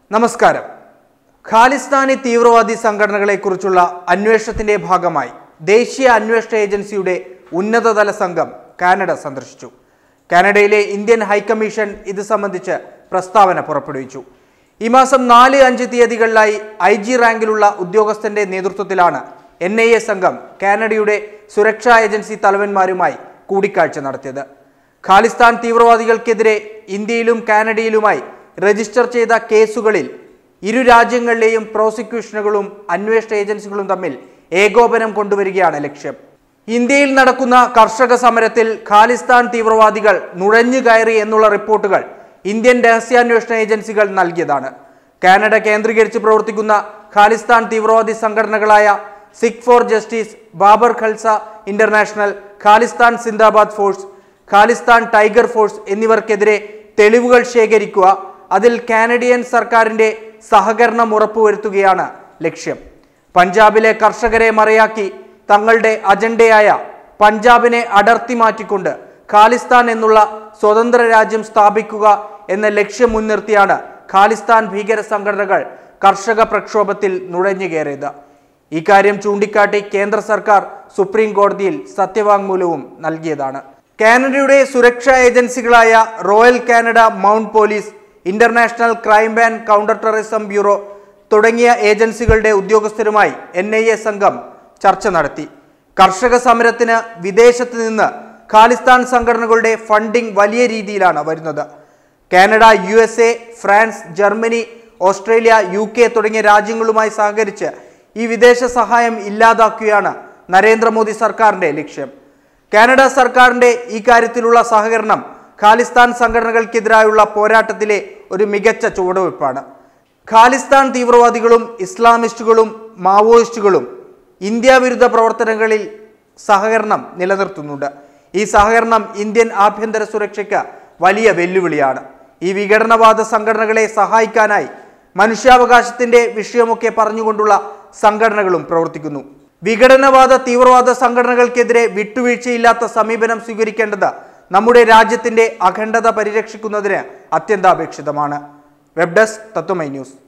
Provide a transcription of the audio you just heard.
നമസ്കാരം ഖാലിസ്ഥാനി തീവ്രവാദി സംഘടനകളെക്കുറിച്ചുള്ള അന്വേഷണത്തിന്റെ ഭാഗമായി ദേശീയ അന്വേഷണ ഏജൻസിയുടെ ഉന്നതതല സംഘം കാനഡ സന്ദർശിച്ചു കാനഡയിലെ ഇന്ത്യൻ ഹൈക്കമ്മീഷൻ ഇത് സംബന്ധിച്ച് പ്രസ്താവന പുറപ്പെടുവിച്ചു ഈ മാസം നാല് അഞ്ച് തീയതികളിലായി ഐ ജി റാങ്കിലുള്ള ഉദ്യോഗസ്ഥന്റെ നേതൃത്വത്തിലാണ് എൻ ഐ എ സംഘം കാനഡയുടെ സുരക്ഷാ ഏജൻസി തലവന്മാരുമായി കൂടിക്കാഴ്ച നടത്തിയത് ഖാലിസ്ഥാൻ തീവ്രവാദികൾക്കെതിരെ ഇന്ത്യയിലും കാനഡയിലുമായി രജിസ്റ്റർ ചെയ്ത കേസുകളിൽ ഇരു രാജ്യങ്ങളിലെയും പ്രോസിക്യൂഷനുകളും അന്വേഷണ ഏജൻസികളും തമ്മിൽ ഏകോപനം കൊണ്ടുവരികയാണ് ലക്ഷ്യം ഇന്ത്യയിൽ നടക്കുന്ന കർഷക സമരത്തിൽ ഖാലിസ്ഥാൻ തീവ്രവാദികൾ നുഴഞ്ഞു കയറി എന്നുള്ള റിപ്പോർട്ടുകൾ ഇന്ത്യൻ രഹസ്യാന്വേഷണ ഏജൻസികൾ നൽകിയതാണ് കാനഡ കേന്ദ്രീകരിച്ച് പ്രവർത്തിക്കുന്ന ഖാലിസ്ഥാൻ തീവ്രവാദി സംഘടനകളായ Sikh for justice Babbar Khalsa international Khalistan Zindabad force Khalistan tiger force എന്നിവർക്കെതിരെ തെളിവുകൾ ശേഖരിക്കുക അതിൽ കാനഡിയൻ സർക്കാരിന്റെ സഹകരണം ഉറപ്പുവരുത്തുകയാണ് ലക്ഷ്യം പഞ്ചാബിലെ കർഷകരെ മറയാക്കി തങ്ങളുടെ അജണ്ടയായ പഞ്ചാബിനെ അടർത്തി മാറ്റിക്കൊണ്ട് ഖാലിസ്ഥാൻ എന്നുള്ള സ്വതന്ത്ര രാജ്യം സ്ഥാപിക്കുക എന്ന ലക്ഷ്യം മുൻനിർത്തിയാണ് ഖാലിസ്ഥാൻ ഭീകര സംഘടനകൾ കർഷക പ്രക്ഷോഭത്തിൽ നുഴഞ്ഞു കയറിയത് ഇക്കാര്യം ചൂണ്ടിക്കാട്ടി കേന്ദ്ര സർക്കാർ സുപ്രീം കോടതിയിൽ സത്യവാങ്മൂലവും നൽകിയതാണ് കാനഡയുടെ സുരക്ഷാ ഏജൻസികളായ royal Canada mount police international crime and counter terrorism bureau തുടങ്ങിയ ഏജൻസികളുടെ ഉദ്യോഗസ്ഥരുമായി എൻ ഐ എ സംഘം ചർച്ച നടത്തി കർഷക സമരത്തിന് വിദേശത്ത് നിന്ന് ഖാലിസ്ഥാൻ സംഘടനകളുടെ ഫണ്ടിംഗ് വലിയ രീതിയിലാണ് വരുന്നത് Canada U S A France Germany Australia U K തുടങ്ങിയ രാജ്യങ്ങളുമായി സഹകരിച്ച് ഈ വിദേശ സഹായം ഇല്ലാതാക്കുകയാണ് നരേന്ദ്രമോദി സർക്കാരിന്റെ ലക്ഷ്യം കാനഡ സർക്കാരിന്റെ ഈ കാര്യത്തിലുള്ള സഹകരണം ഖാലിസ്ഥാൻ സംഘടനകൾക്കെതിരായുള്ള പോരാട്ടത്തിലെ ഒരു മികച്ച ചുവടുവയ്പ്പാണ് ഖാലിസ്ഥാൻ തീവ്രവാദികളും ഇസ്ലാമിസ്റ്റുകളും മാവോയിസ്റ്റുകളും ഇന്ത്യ വിരുദ്ധ പ്രവർത്തനങ്ങളിൽ സഹകരണം നിലനിർത്തുന്നുണ്ട് ഈ സഹകരണം ഇന്ത്യൻ ആഭ്യന്തര സുരക്ഷയ്ക്ക് വലിയ വെല്ലുവിളിയാണ് ഈ വിഘടനവാദ സംഘടനകളെ സഹായിക്കാനായി മനുഷ്യാവകാശത്തിന്റെ വിഷയമൊക്കെ പറഞ്ഞുകൊണ്ടുള്ള സംഘടനകളും പ്രവർത്തിക്കുന്നു വിഘടനവാദ തീവ്രവാദ സംഘടനകൾക്കെതിരെ വിട്ടുവീഴ്ചയില്ലാത്ത സമീപനം സ്വീകരിക്കേണ്ടത് നമ്മുടെ രാജ്യത്തിന്റെ അഖണ്ഡത പരിരക്ഷിക്കുന്നതിന് അത്യന്താപേക്ഷിതമാണ് വെബ് ഡെസ്ക് തത്വമൈ ന്യൂസ്